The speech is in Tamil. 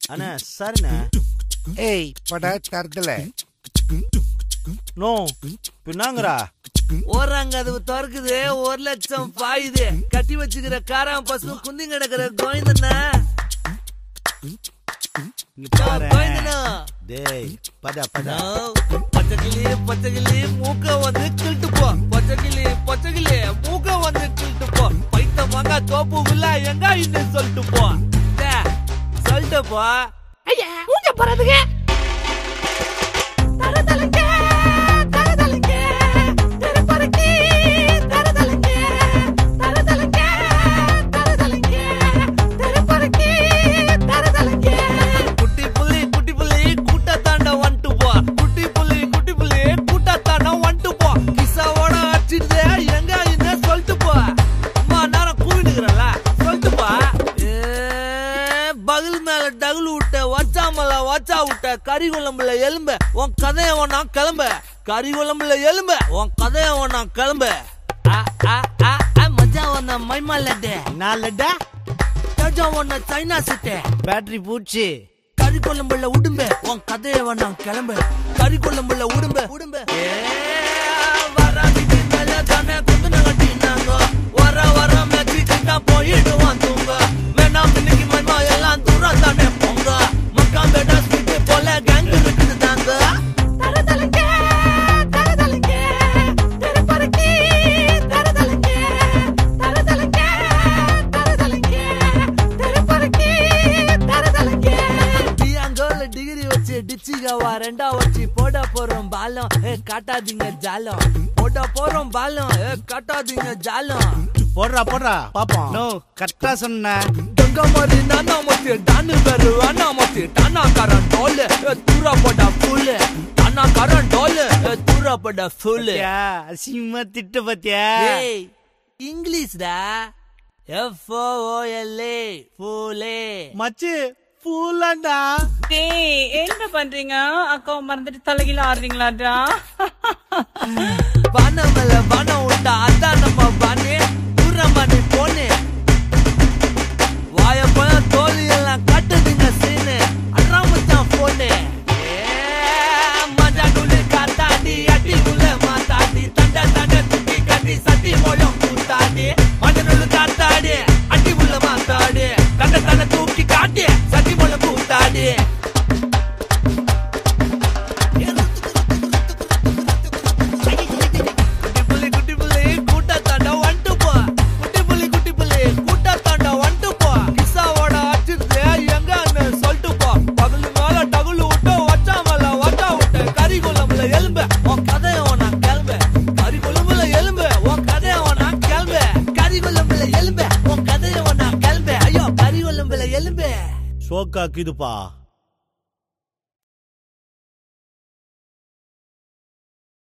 அண்ணா சரிண்ணே ஏய் படா தரத்துல நோ பின்னாங்கடா ஓராங்கதவு திறக்குது ஒரு லட்சம் பாயுது கட்டி வச்சுக்கிற காராம் பசு குந்தி கிடக்குற கோயந்தண்ணா இங்க பாரு கோயந்தனா டேய் பதா பதா பச்சைக்கிளி பச்சைக்கிளி மூக்க வந்து கிள்ட்டு போ பச்சைக்கிளி பச்சைக்கிளி மூக்க வந்து கிள்ட்டு போ பைத்த மங்க தோப்புக்குள்ள எங்க இந்த சொல்லிட்டு போ டே, சொல்லிட்டு போ ஐயா மூஞ்ச போறதுக்கு தரதலங்க தரதலங்க திருப்பரக்கி தரதலங்க தரதலங்க தரதலங்க திருப்பரக்கி தரதலங்க குட்டி புள்ளி குட்டி புள்ளி கூட்ட தாண்ட வந்துட்டு போ குட்டி புள்ளி குட்டி புள்ளி கூட்ட தாண்ட வந்துட்டு போ கிசாவோட அடிச்சிடுதே எங்க இந்த சொல்லிட்டு போ அம்மா நேரம் கூவிடுக்கிறல்ல சொல்லிட்டு போ ஏ, பகல் மேல டகுல் விட்ட வச்சாமல வச்சா விட்ட கறி குழம்புல எலும்ப உன் கதைய ஒன்னா கிளம்ப கறி குழம்புல எலும்ப உன் கதைய ஒன்னா கிளம்ப ஆ, ஆ, ஆ, ஆ, மஜா ஒன்ன மைமா லட்டு நாலடா ராஜா ஒன்ன சைனா சிட்டே பேட்டரி பூச்சி கறி கொழம்புல உடும்ப உன் கதைய வேணாம் கிளம்பு கறி கொழம்புல உடும்ப உடும்ப வர வர மெச்சிட்டு போயிடுவான் தூங்க வேணாம் இன்னைக்கு மண்மா எல்லாம் தூரம் தானே போங்க மக்காம் பேட்டா ஸ்வீட் போல கேங் இருக்குது தாங்க தரதலங்க தரதலங்க திருப்பரக்கி தரதலங்க தரதலங்க தரதலங்க திருப்பரக்கி தரதலங்க டியாங்கோல டிகிரி வச்சு டிச்சிகவா ரெண்டா வச்சு போட போறோம் பாலம் ஏ காட்டாதீங்க ஜாலம் போட போறோம் பாலம் ஏ காட்டாதீங்க ஜாலம் போடுறா போடுறா பாப்போம் நோ கரெக்டா சொன்ன கங்கா மாதிரி நானா மத்தி டானு பேரு அண்ணா மத்தி டானா காரன் டோல் ஏ தூரா போடா ஃபுல் டானா காரன் டோல் ஏ தூரா போடா ஃபுல் பாத்தியா அசிங்கமா திட்டு பாத்தியா ஏய் இங்கிலீஷ்டா எஃப் ஓ எல் ஏ ஃபுல்லே மச்சு பூலாண்டா டேய் என்ன பண்றீங்க அக்காவை மறந்துட்டு தலைகீழ ஆடுறீங்களாடா பானம் மேல பானம் உண்டா அதான் நம்ம பானே தூரமானே போனே வாய போல தோலி எல்லாம் காட்டுதுங்க சீனு அட்ரா மச்சான் போனே மஜா குளு காத்தாடி அடி உள்ள மாத்தாடி தண்ட தண்ட துக்கி கட்டி சட்டி மோளம் கூத்தாடி மஜனுள்ள காத்தாடி அடி உள்ள மாத்தாடி தண்ட தண்ட தூக்கி காட்டி சட்டி மோளம் கூத்தாடி குட்டி புள்ளி குட்டி புள்ளி கூட்ட தாண்டா வந்துட்டு போ குட்டி புள்ளி குட்டி புள்ளி கூட்ட தாண்டா வந்துட்டு போ கிசாவோட அடிச்சிருந்தே எங்கன்னு சொல்லிட்டு போ பகல் மேல டகுலு விட்டு வச்சா மேல வச்சா விட்டு கறி குழம்புல எலும்பு உன் கதைய நான் கிளம்பு கறி குழம்புல எலும்பு உன் கதைய நான் கிளம்பு கறி குழம்புல எலும்பு உன் கதைய நான் கிளம்பு ஐயோ கறி குழம்புல எலும்பு சோக்காக்குதுப்பா